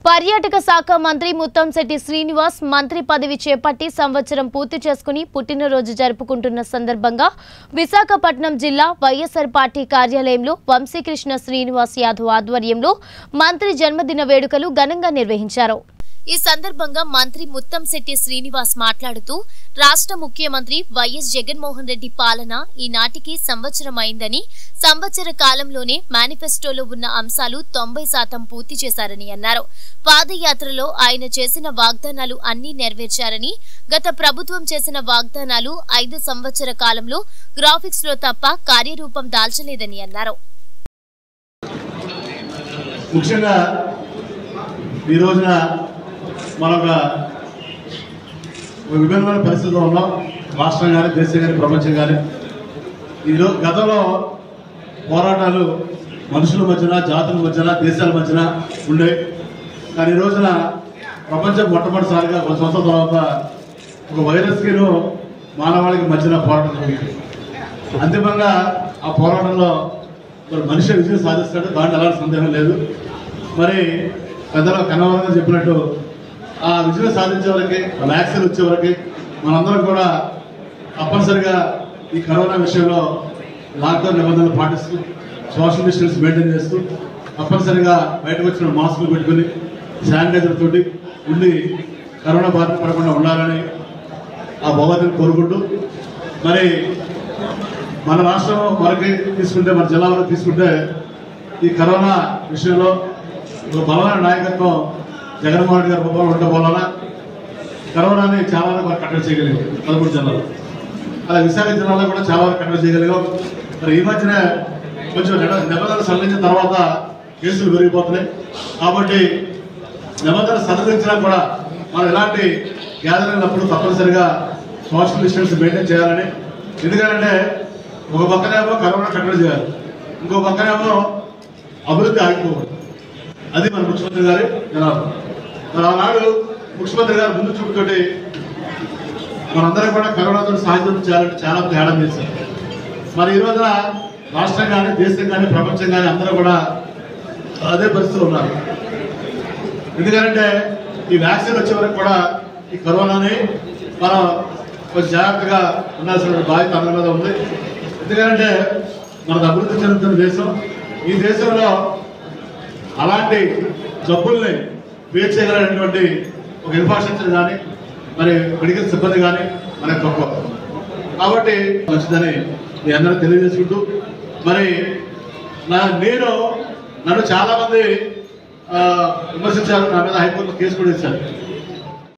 పర్యాటక శాఖ మంత్రి ముత్తంశెట్టి శ్రీనివాస్ మంత్రి పదవి చేపట్టి సంవత్సరం పూర్తి చేసుకుని పుట్టినరోజు జరుపుకుంటున్న సందర్భంగా విశాఖపట్నం జిల్లా వైఎస్ఆర్ పార్టీ కార్యాలయంలో వంశీకృష్ణ శ్రీనివాస్ యాదవ్ ఆధ్వర్యంలో మంత్రి జన్మదిన వేడుకలు ఘనంగా నిర్వహించారు ఈ సందర్భంగా మంత్రి ముత్తంశెట్టి శ్రీనివాస్ మాట్లాడుతూ రాష్ట్ర ముఖ్యమంత్రి వైఎస్ జగన్మోహన్ రెడ్డి పాలన ఈనాటికి సంవత్సరం అయిందని సంవత్సర కాలంలోనే మేనిఫెస్టోలో ఉన్న అంశాలు తొంభై శాతం పూర్తి చేశారని అన్నారు పాదయాత్రలో ఆయన చేసిన వాగ్దానాలు అన్నీ నెరవేర్చారని గత ప్రభుత్వం చేసిన వాగ్దానాలు ఐదు సంవత్సర కాలంలో గ్రాఫిక్స్ లో తప్ప కార్యరూపం దాల్చలేదని అన్నారు ముఖ్యంగా ఈ రోజున మనొక విభిన్నమైన పరిస్థితిలో ఉన్నాం రాష్ట్రం కానీ దేశం కానీ ప్రపంచం కానీ ఈరోజు గతంలో పోరాటాలు మనుషుల మధ్యన జాతుల మధ్యన దేశాల మధ్యన ఉండేవి కానీ ఈ రోజున ప్రపంచం మొట్టమొదటిసారిగా ఒక సంవత్సరం తర్వాత ఒక వైరస్కిను మానవాళికి మధ్యన పోరాటం జరిగింది అంతిమంగా ఆ పోరాటంలో మరి మనిషి విజయం సాధిస్తాడు దాంట్లో ఎలాంటి సందేహం లేదు మరి పెద్దలు కన్నవరంగా చెప్పినట్టు ఆ విజయం సాధించే వరకు వ్యాక్సిన్ వచ్చే వరకు మనందరం కూడా తప్పనిసరిగా ఈ కరోనా విషయంలో లాక్డౌన్ నిబంధనలు పాటిస్తూ సోషల్ డిస్టెన్స్ మెయింటైన్ చేస్తూ తప్పనిసరిగా బయటకు వచ్చిన మాస్కులు పెట్టుకుని శానిటైజర్ తోటి ఉండి కరోనా బారిన పడకుండా ఉండాలని ఆ భగవతిని కోరుకుంటూ మరి మన రాష్ట్రం వరకు తీసుకుంటే మన జిల్లా వరకు తీసుకుంటే ఈ కరోనా విషయంలో ఒక బలమైన నాయకత్వం జగన్మోహన్ రెడ్డి గారి రూపంలో ఉండటం వలన కరోనాని చాలా వరకు మనం కట్టడి చేయగలిగాం పదమూడు జిల్లాలో అలా విశాఖ జిల్లాలో కూడా చాలా వరకు కట్టడి చేయగలిగాం మరి ఈ మధ్యనే కొంచెం నిబ- నిబంధనలు సడలించిన తర్వాత కేసులు పెరిగిపోతున్నాయి కాబట్టి నిబంధనలు సడలించినా కూడా మనం ఎలాంటి గ్యాదరింగ్ అప్పుడు తప్పనిసరిగా సోషల్ డిస్టెన్స్ మెయింటైన్ చేయాలని ఎందుకంటే ఒక పక్కనేమో కరోనా కట్టడి చేయాలి ఇంకో పక్కనేమో అభివృద్ధి ఆగిపోకూడదు అది మన ముఖ్యమంత్రి గారి జనాభా మరి ఆనాడు ముఖ్యమంత్రి గారు ముందు చూపుతోటి మనందరం కూడా కరోనాతో సాధ్యం చేయాలంటే చాలా తేడా చేశారు మరి ఈ రోజున రాష్ట్రం కానీ దేశం కానీ ప్రపంచం కానీ అందరూ కూడా అదే పరిస్థితిలో ఉన్నారు ఎందుకంటే ఈ వ్యాక్సిన్ వచ్చే వరకు కూడా ఈ కరోనాని మనం కొంచెం జాగ్రత్తగా ఉండాల్సిన బాధ్యత అందరి మీద ఉంది ఎందుకంటే మనకు అభివృద్ధి చెందుతున్న దేశం ఈ దేశంలో అలాంటి జబ్బుల్ని ఫేస్ చేయగలిగినటువంటి ఒక ఇన్ఫ్రాస్ట్రక్చర్ కానీ మరి మెడికల్ సిబ్బంది కానీ మనకు తక్కువ కాబట్టి మంచిదని మీ అందరూ తెలియజేసుకుంటూ మరి నా నేను నన్ను చాలా మంది ఆ, విమర్శించారు నా మీద హైకోర్టులో కేసు కూడా ఇచ్చారు